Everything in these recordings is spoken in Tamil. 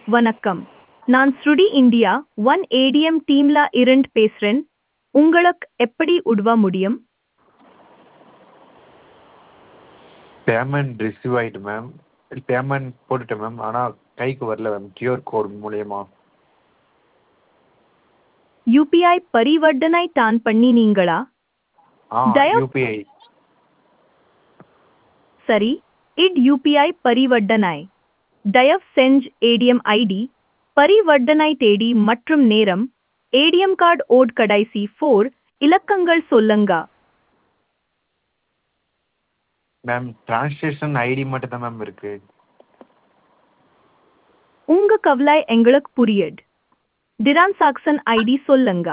வணக்கம் நான் ஸ்ருடி இந்தியா ஒன் ஏடிஎம் டீம்ல இருந்து பேசுறேன் உங்களுக்கு எப்படி உதவ முடியும் பேமெண்ட் ரிசீவ் ஆகிட்டு மேம் பேமெண்ட் போட்டுட்டேன் மேம் ஆனால் கைக்கு வரல மேம் கியூஆர் கோட் மூலயமா யூபிஐ பரிவர்த்தனை தான் பண்ணினீங்களா ஆ தயவு- யூபிஐ சரி இட் யூபிஐ பரிவர்த்தனை தயவு செஞ்சு ஏடிஎம் ஐடி பரிவர்த்தனை தேதி மற்றும் நேரம் ஏடிஎம் கார்டு ஓட் கடைசி ஃபோர் இலக்கங்கள் சொல்லுங்க மேம் டிரான்ஸ்லேஷன் ஐடி மட்டும் தான் மேம் இருக்கு உங்க கவலை எங்களுக்கு புரியுது டிரான்சாக்சன் ஐடி சொல்லுங்க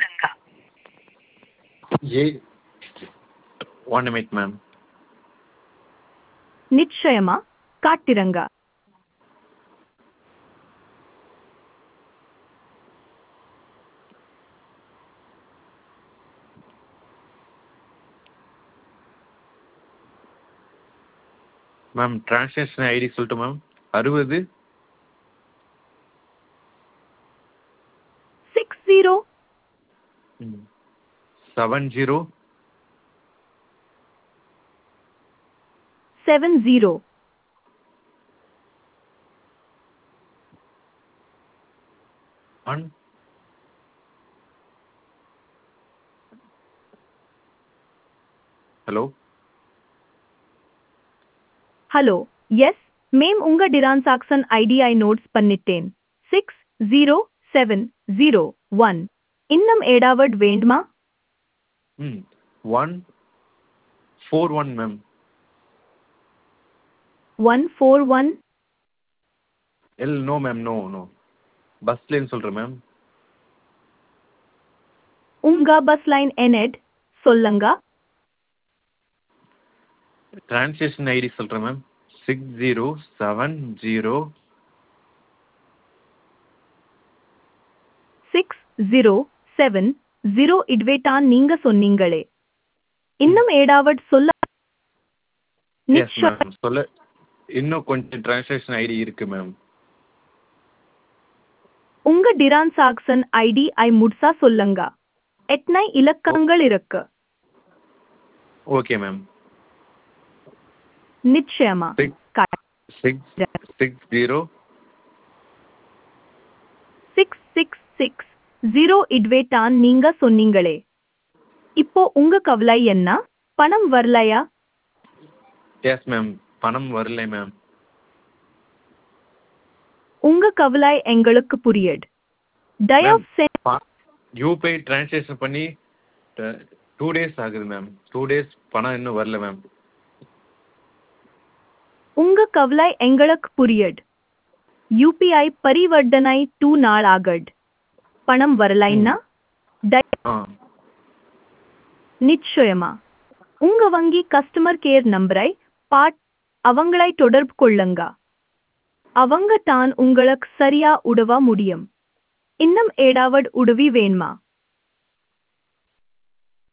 ஏ ஒன் மினிட் மேம் நிச்சயமா காட்டிருங்க மேம் டிரான்ஸ்லேஷன் ஐடி சொல்லட்டு மேம் அறுபது six zero seven zero seven zero one hello hello yes ma'am உங்க டிரான்சாக்சன் ஐடிஐ நோட்ஸ் பண்ணிட்டேன் six zero seven zero one இன்னும் ஏடாவட் வேண்டுமா ம் one four one ma'am one four one எல் நோ மேம் நோ நோ பஸ்லேன்னு சொல்கிறேன் மேம் உங்க பஸ் லைன் என்னட் சொல்லுங்க டிரான்ஸ்லேஷன் ஐடி சொல்கிறேன் ma'am six zero seven zero six zero seven zero இட்வேட்டான் நீங்க சொன்னீங்களே இன்னும் ஏடாவட் சொல்ல எஸ் நிச்சயம் மேம் சொல்ல இன்னும் கொஞ்சம் டிரான்ஸ்லேஷன் ஐடி இருக்கு மேம் உங்க டிரான்சாக்சன் ஐடி ஐ முட்சா சொல்லுங்க எத்தனை இலக்கங்கள் இருக்கு ஓகே மேம் நிச்சயமா six six six zero six six six zero இட்வேட்டான் நீங்க சொன்னீங்களே இப்போ உங்க கவலை என்ன பணம் வரலையா எஸ் மேம் பணம் வரல மேம் உங்க கவலை எங்களுக்கு புரியுது தயவு செஞ்சு யூபிஐ டிரான்ஸ்லேஷன் பண்ணி டூ டேஸ் ஆகுது மேம் டூ டேஸ் பணம் இன்னும் வரல மேம் உங்க கவலை எங்களுக்கு புரியுது யூபிஐ பரிவர்த்தனை டூ நாள் ஆகட் பணம் வரலைன்னா தய- ஆ நிச்சயமா உங்க வங்கி கஸ்டமர் கேர் நம்பரை பாட் அவங்களை தொடர்பு கொள்ளுங்க அவங்க தான் உங்களுக்கு சரியா உதவ முடியும் இன்னும் ஏடாவட் உதவி வேணுமா